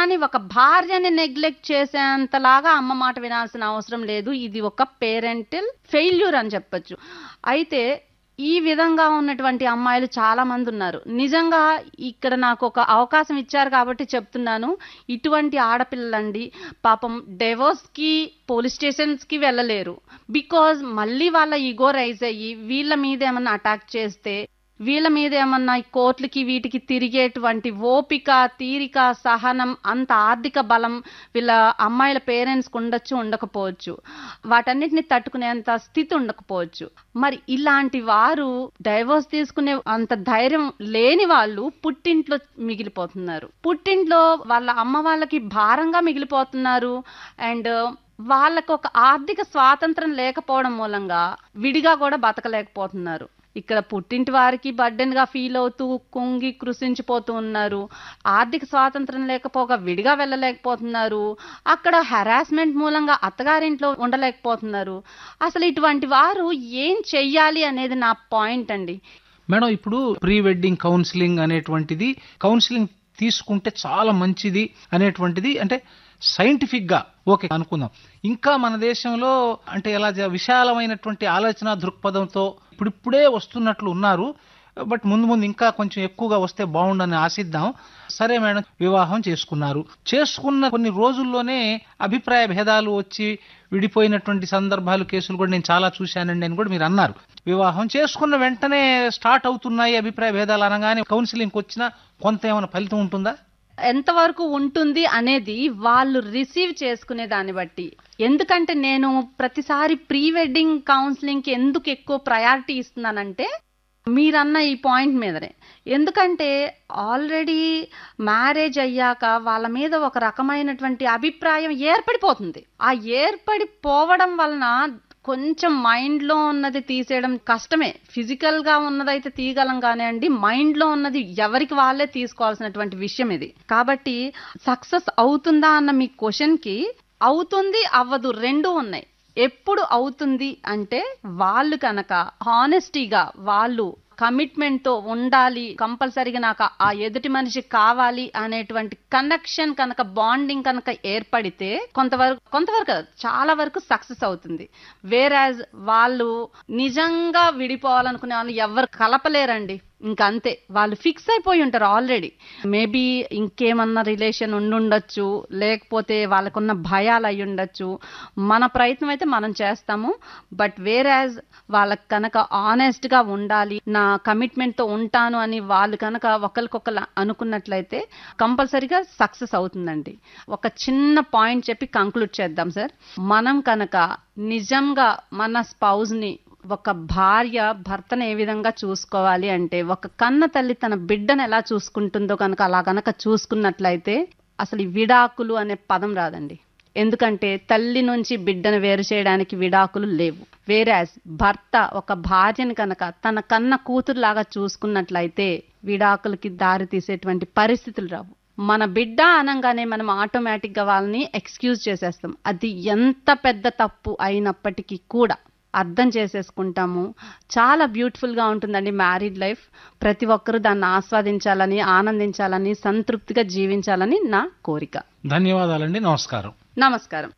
కానీ ఒక భార్యని నెగ్లెక్ట్ చేసేంతలాగా అమ్మ మాట వినాల్సిన అవసరం లేదు ఇది ఒక పేరెంటల్ ఫెయిల్యూర్ అని చెప్పొచ్చు అయితే ఈ విధంగా ఉన్నటువంటి అమ్మాయిలు చాలా మంది ఉన్నారు నిజంగా ఇక్కడ నాకు ఒక అవకాశం ఇచ్చారు కాబట్టి చెప్తున్నాను ఇటువంటి ఆడపిల్లలండి పాపం డైవోర్స్ కి పోలీస్ స్టేషన్స్ కి వెళ్ళలేరు బికాజ్ మళ్ళీ వాళ్ళ ఈగో రైజ్ అయ్యి వీళ్ళ మీద ఏమన్నా అటాక్ చేస్తే వీళ్ళ మీద ఏమన్నా ఈ కోర్టులకి వీటికి తిరిగేటువంటి ఓపిక తీరిక సహనం అంత ఆర్థిక బలం వీళ్ళ అమ్మాయిల పేరెంట్స్ ఉండొచ్చు ఉండకపోవచ్చు వాటన్నిటిని తట్టుకునేంత స్థితి ఉండకపోవచ్చు మరి ఇలాంటి వారు డైవోర్స్ తీసుకునే అంత ధైర్యం లేని వాళ్ళు పుట్టింట్లో మిగిలిపోతున్నారు పుట్టింట్లో వాళ్ళ అమ్మ వాళ్ళకి భారంగా మిగిలిపోతున్నారు అండ్ వాళ్ళకు ఒక ఆర్థిక స్వాతంత్రం లేకపోవడం మూలంగా విడిగా కూడా బతకలేకపోతున్నారు ఇక్కడ పుట్టింటి వారికి burden గా ఫీల్ అవుతూ కుంగి కృషించిపోతూ ఉన్నారు ఆర్థిక స్వాతంత్రం లేకపోగా విడిగా వెళ్ళలేకపోతున్నారు అక్కడ హెరాస్మెంట్ మూలంగా అత్తగారింట్లో ఉండలేకపోతున్నారు అసలు ఇటువంటి వారు ఏం చెయ్యాలి అనేది నా పాయింట్ అండి మేడం ఇప్పుడు ప్రీ వెడ్డింగ్ కౌన్సిలింగ్ అనేటువంటిది కౌన్సిలింగ్ తీసుకుంటే చాలా మంచిది అనేటువంటిది అంటే సైంటిఫిక్ గా ఓకే అనుకుందాం ఇంకా మన దేశంలో అంటే ఎలా జ- విశాలమైనటువంటి ఆలోచన దృక్పథంతో ఇప్పుడిప్పుడే వస్తున్నట్లు ఉన్నారు బట్ ముందు ముందు ఇంకా కొంచెం ఎక్కువగా వస్తే బాగుండని ఆశిద్దాం సరే మేడం వివాహం చేసుకున్నారు చేసుకున్న కొన్ని రోజుల్లోనే అభిప్రాయ భేదాలు వచ్చి విడిపోయినటువంటి సందర్భాలు కేసులు కూడా నేను చాలా చూశానండి అని కూడా మీరు అన్నారు వివాహం చేసుకున్న వెంటనే స్టార్ట్ అవుతున్నాయి అభిప్రాయ భేదాలు అనగానే కౌన్సిలింగ్కి వచ్చినా కొంత ఏమైనా ఫలితం ఉంటుందా ఎంతవరకు ఉంటుంది అనేది వాళ్ళు రిసీవ్ చేసుకునే దాన్ని బట్టి ఎందుకంటే నేను ప్రతిసారి ప్రీ వెడ్డింగ్ కౌన్సిలింగ్ కి ఎందుకు ఎక్కువ ప్రయారిటీ ఇస్తున్నానంటే మీరన్న ఈ పాయింట్ మీదనే ఎందుకంటే ఆల్రెడీ మ్యారేజ్ అయ్యాక వాళ్ళ మీద ఒక రకమైనటువంటి అభిప్రాయం ఏర్పడిపోతుంది ఆ ఏర్పడిపోవడం వలన కొంచెం మైండ్ లో ఉన్నది తీసేయడం కష్టమే ఫిజికల్ గా ఉన్నదైతే తీయగలం కానివ్వండి మైండ్ లో ఉన్నది ఎవరికి వాళ్ళే తీసుకోవాల్సినటువంటి విషయం ఇది కాబట్టి సక్సెస్ అవుతుందా అన్న మీ క్వశ్చన్ కి అవుతుంది అవ్వదు రెండు ఉన్నాయి ఎప్పుడు అవుతుంది అంటే వాళ్ళు కనుక హానెస్టీగా వాళ్ళు కమిట్మెంట్ తో ఉండాలి కంపల్సరీగా నాకు ఆ ఎదుటి మనిషి కావాలి అనేటువంటి కనెక్షన్ కనుక బాండింగ్ కనుక ఏర్పడితే కొంతవరకు కొంతవరకు కాదు, చాలా వరకు సక్సెస్ అవుతుంది వేరాజ్ వాళ్ళు నిజంగా విడిపోవాలనుకునే వాళ్ళు ఎవరు కలపలేరండి ఇంకా అంతే వాళ్ళు ఫిక్స్ అయిపోయి ఉంటారు ఆల్రెడీ మేబీ ఇంకేమన్నా రిలేషన్ ఉండుండొచ్చు లేకపోతే వాళ్ళకున్న భయాలు అయి ఉండొచ్చు మన ప్రయత్నం అయితే మనం చేస్తాము బట్ వేరాజ్ వాళ్ళకి కనుక ఆనెస్ట్ గా ఉండాలి నా కమిట్మెంట్ తో ఉంటాను అని వాళ్ళు కనుక ఒకరికొకరు అనుకున్నట్లయితే కంపల్సరీగా సక్సెస్ అవుతుందండి ఒక చిన్న పాయింట్ చెప్పి కంక్లూడ్ చేద్దాం సార్ మనం కనుక నిజంగా మన స్పౌజ్ ని ఒక భార్య భర్తను ఏ విధంగా చూసుకోవాలి అంటే ఒక కన్న తల్లి తన బిడ్డను ఎలా చూసుకుంటుందో కనుక అలా కనుక చూసుకున్నట్లయితే అసలు ఈ విడాకులు అనే పదం రాదండి ఎందుకంటే తల్లి నుంచి బిడ్డను వేరు చేయడానికి విడాకులు లేవు వేరాజ్ భర్త ఒక భార్యని కనుక తన కన్న కూతురులాగా చూసుకున్నట్లయితే విడాకులకి దారి తీసేటువంటి పరిస్థితులు రావు మన బిడ్డ అనగానే మనం ఆటోమేటిక్ గా వాళ్ళని ఎక్స్క్యూజ్ చేసేస్తాం అది ఎంత పెద్ద తప్పు అయినప్పటికీ కూడా అర్థం చేసేసుకుంటాము చాలా బ్యూటిఫుల్ గా ఉంటుందండి మ్యారీడ్ లైఫ్ ప్రతి ఒక్కరూ దాన్ని ఆస్వాదించాలని ఆనందించాలని సంతృప్తిగా జీవించాలని నా కోరిక ధన్యవాదాలండి నమస్కారం నమస్కారం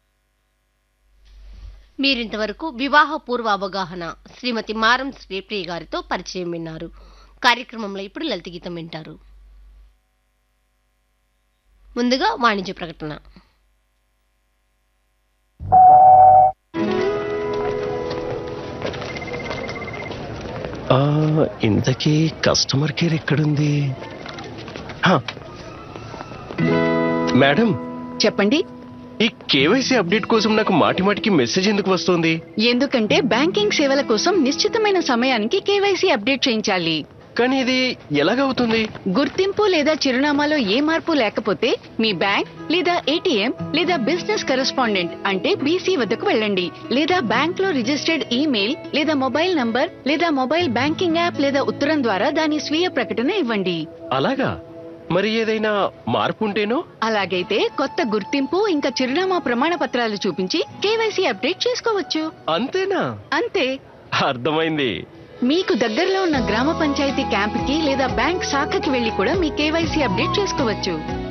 మీరింతవరకు వివాహ పూర్వ అవగాహన శ్రీమతి మారం శ్రీప్రియ గారితో పరిచయం విన్నారు కార్యక్రమంలో ఇప్పుడు లలిత గీతం వింటారు ముందుగా వాణిజ్య ప్రకటన ఆ, ఇంతకీ కస్టమర్ కేర్ ఎక్కడుంది హా. మేడం చెప్పండి ఈ కేవైసీ అప్డేట్ కోసం నాకు మాటి మాటికి మెసేజ్ ఎందుకు వస్తుంది ఎందుకంటే బ్యాంకింగ్ సేవల కోసం నిశ్చితమైన సమయానికి కేవైసీ అప్డేట్ చేయించాలి కానీ ఇది ఎలాగవుతుంది గుర్తింపు లేదా చిరునామాలో ఏ మార్పు లేకపోతే మీ బ్యాంక్ లేదా ఏటీఎం లేదా బిజినెస్ కరెస్పాండెంట్ అంటే బీసీ వద్దకు వెళ్ళండి లేదా బ్యాంక్ లో రిజిస్టర్డ్ ఈమెయిల్ లేదా మొబైల్ నంబర్ లేదా మొబైల్ బ్యాంకింగ్ యాప్ లేదా ఉత్తరం ద్వారా దాని స్వీయ ప్రకటన ఇవ్వండి అలాగా మరి ఏదైనా మార్పు ఉంటేనో అలాగైతే కొత్త గుర్తింపు ఇంకా చిరునామా ప్రమాణ పత్రాలు చూపించి కేవైసీ అప్డేట్ చేసుకోవచ్చు అంతేనా అంతే అర్థమైంది మీకు దగ్గరలో ఉన్న గ్రామ పంచాయతీ క్యాంపుకి లేదా బ్యాంక్ శాఖకి వెళ్లి కూడా మీ కేవైసీ అప్డేట్ చేసుకోవచ్చు